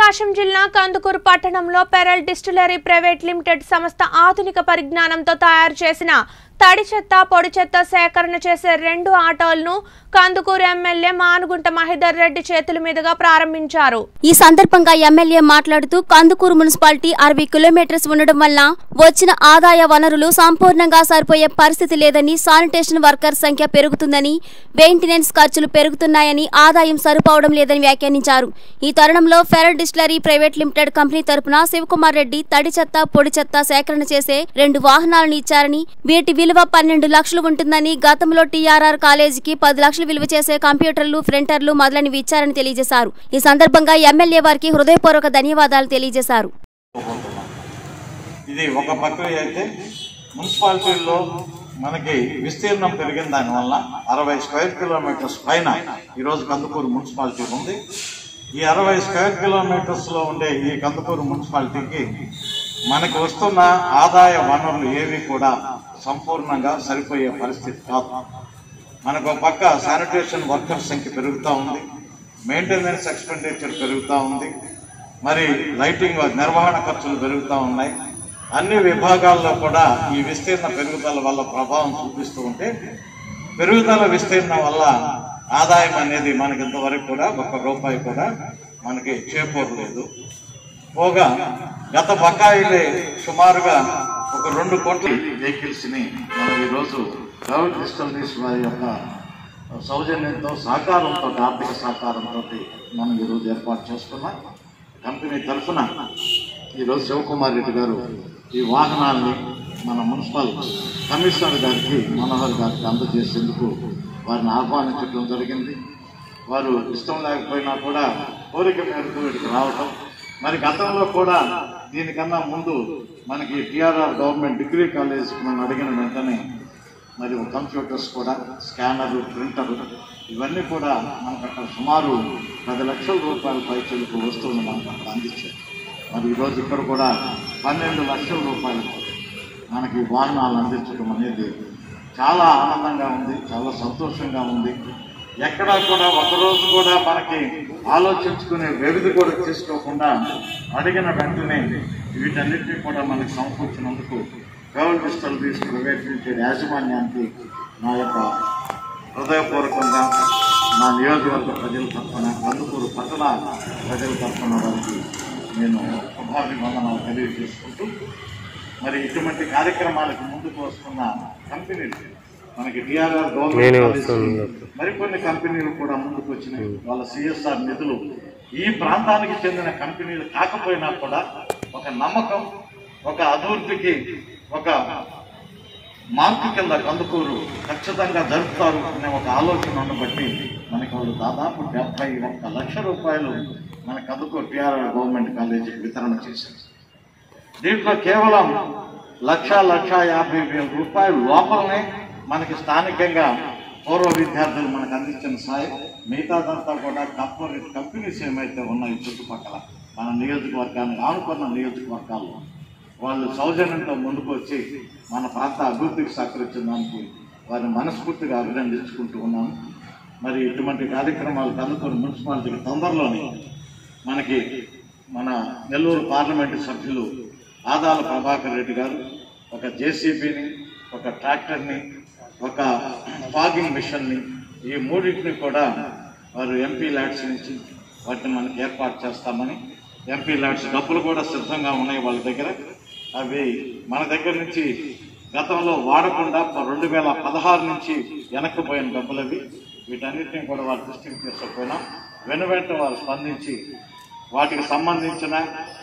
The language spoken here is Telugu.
ప్రకాశం జిల్లా కందుకూరు పట్టణంలో పెరల్ డిస్టిలరీ ప్రైవేట్ లిమిటెడ్ సంస్థ ఆధునిక పరిజ్ఞానంతో తయారు చేసిన తడి చెత్త పొడి చెత్త సేకరణ చేసే రెండు ఆటోలను కందుకూరు ఎమ్మెల్యే మానుగుంట మహిదర్ రెడ్డి చేతుల మీదుగా ప్రారంభించారు ఈ సందర్భంగా ఎమ్మెల్యే మాట్లాడుతూ కందుకూరు మున్సిపాలిటీ అరవై కిలోమీటర్స్ ఉండడం వల్ల వచ్చిన ఆదాయ వనరులు సంపూర్ణంగా సరిపోయే పరిస్థితి లేదని శానిటేషన్ వర్కర్ సంఖ్య పెరుగుతుందని మెయింటెనెన్స్ ఖర్చులు పెరుగుతున్నాయని ఆదాయం సరిపోవడం లేదని వ్యాఖ్యానించారు ఈ తరుణంలో Feral distillery private limited company తరపున శివకుమార్ రెడ్డి తడి చెత్త పొడి చెత్త సేకరణ చేసే రెండు వాహనాలను ఇచ్చారని వీటి విలువ పన్నెండు లక్షలు ఉంటుందని గతంలో టీఆర్ఆర్ కాలేజీకి పది లక్షలు విలువ చేసే కంప్యూటర్లు ప్రింటర్లు మొదలైనవి ఇచ్చారని తెలియజేశారు ఈ సందర్భంగా ఎమ్మెల్యే వారికి హృదయపూర్వక ధన్యవాదాలు తెలియజేశారు ఇది ఒక ప్రక్రియ అయితే మున్సిపాలిటీల్లో మనకి విస్తీర్ణం పెరిగిన దానివల్ల అరవై స్క్వేర్ కిలోమీటర్స్ పైన ఈరోజు కందుకూరు మున్సిపాలిటీ ఉంది ఈ అరవై స్క్వేర్ కిలోమీటర్స్ లో ఉండే ఈ కందుకూరు మున్సిపాలిటీకి మనకి వస్తున్న ఆదాయ వనరులు ఏవి కూడా సంపూర్ణంగా సరిపోయే పరిస్థితి కాదు మనకు ఒక పక్క శానిటేషన్ వర్కర్స్ సంఖ్య పెరుగుతూ ఉంది మెయింటెనెన్స్ ఎక్స్పెండిచర్ పెరుగుతూ ఉంది మరి లైటింగ్ నిర్వహణ ఖర్చులు పెరుగుతూ ఉన్నాయి అన్ని విభాగాల్లో కూడా ఈ విస్తీర్ణ పెరుగుదల వల్ల ప్రభావం చూపిస్తూ ఉంటే పెరుగుదల విస్తీర్ణం వల్ల ఆదాయం అనేది మనకి ఇంతవరకు కూడా ఒక్క రూపాయి కూడా మనకి చేకూరలేదు పోగా గత బకాయిలే సుమారుగా ఒక రెండు కోట్ల వెహికల్స్ ని మనం ఈరోజు ప్రైవేట్ డిస్టలరీస్ వారి యొక్క సౌజన్యంతో సహకారంతో ఆర్థిక సహకారంతో మనం ఈరోజు ఏర్పాటు చేసుకున్నాం కంపెనీ తరఫున ఈరోజు శివకుమార్ రెడ్డి గారు ఈ వాహనాల్ని మన మున్సిపల్ కమిషనర్ గారికి మనోహర్ గారికి అందజేసేందుకు వారిని ఆహ్వానించడం జరిగింది వారు ఇష్టం లేకపోయినా కూడా కోరిక మేరకు ఇక్కడికి రావటం మరి గతంలో కూడా దీనికన్నా ముందు మనకి టిఆర్ఆర్ గవర్నమెంట్ డిగ్రీ కాలేజ్ మనం అడిగిన వెంటనే మరి కంప్యూటర్స్ కూడా స్కానరు ప్రింటరు ఇవన్నీ కూడా మనకు అక్కడ సుమారు పది లక్షల రూపాయల పైచలకు వస్తువులు మనకు అక్కడ అందించారు మరి ఈరోజు ఇక్కడ కూడా పన్నెండు లక్షల రూపాయలకు మనకి వాహనాలు అందించడం అనేది చాలా ఆనందంగా ఉంది చాలా సంతోషంగా ఉంది ఎక్కడా కూడా ఒకరోజు కూడా మనకి ఆలోచించుకునే వ్యవధి కూడా తీసుకోకుండా అడిగిన వెంటనే వీటన్నిటిని కూడా మనకి సమకూర్చినందుకు ట్రావెల్ డిస్టలరీస్ ప్రైవేట్ లిమిటెడ్ యాజమాన్యానికి నా యొక్క హృదయపూర్వకంగా నా నియోజకవర్గ ప్రజల తరఫున కందుకూరు పట్టణ ప్రజల తరఫున వారికి నేను శుభాభివందనాలు తెలియజేసుకుంటూ మరి ఇటువంటి కార్యక్రమాలకు ముందుకు వస్తున్న కంపెనీలు మనకి టిఆర్ఆర్ గవర్నమెంట్ కాలేజీకి మరికొన్ని కంపెనీలు కూడా ముందుకు వచ్చినాయి వాళ్ళ సిఎస్ఆర్ నిధులు ఈ ప్రాంతానికి చెందిన కంపెనీలు కాకపోయినా కూడా ఒక నమ్మకం ఒక అభివృద్ధికి ఒక మార్పు కింద కందుకూరు ఖచ్చితంగా జరుపుతారు అనే ఒక ఆలోచనను బట్టి మనకి వాళ్ళు దాదాపు డెబ్బై ఒక్క లక్ష రూపాయలు మన కందుకూరు టిఆర్ఆర్ గవర్నమెంట్ కాలేజీకి వితరణ చేశారు దీంట్లో కేవలం లక్ష లక్ష యాభై వేల రూపాయలు లోపలనే మనకి స్థానికంగా పూర్వ విద్యార్థులు మనకు అందించిన సాయం మిగతాదంతా కూడా కార్పొరేట్ కంపెనీస్ ఏమైతే ఉన్నాయి చుట్టుపక్కల మన నియోజకవర్గానికి ఆనుకున్న నియోజకవర్గాల్లో వాళ్ళు సౌజన్యంతో ముందుకు వచ్చి మన ప్రాంత అభివృద్ధికి సహకరించిన దానికి వారిని మనస్ఫూర్తిగా అభినందించుకుంటూ ఉన్నాను మరి ఇటువంటి కార్యక్రమాలు కందుకూరు మున్సిపాలిటీకి తొందరలోనే మనకి మన నెల్లూరు పార్లమెంటు సభ్యులు ఆదాల ప్రభాకర్ రెడ్డి గారు ఒక జేసీబీని ఒక ట్రాక్టర్ని ఒక ఫాగింగ్ మిషన్ని ఈ మూడింటిని కూడా వారు ఎంపీ ల్యాడ్స్ నుంచి వాటిని మనకి ఏర్పాటు చేస్తామని ఎంపీ ల్యాడ్స్ డబ్బులు కూడా సిద్ధంగా ఉన్నాయి వాళ్ళ దగ్గర అవి మన దగ్గర నుంచి గతంలో వాడకుండా రెండు వేల పదహారు నుంచి వెనక్కిపోయిన డబ్బులు అవి వీటన్నిటిని కూడా వారి దృష్టికి తీసుకుపోయినా వెను వెంట వారు స్పందించి వాటికి సంబంధించిన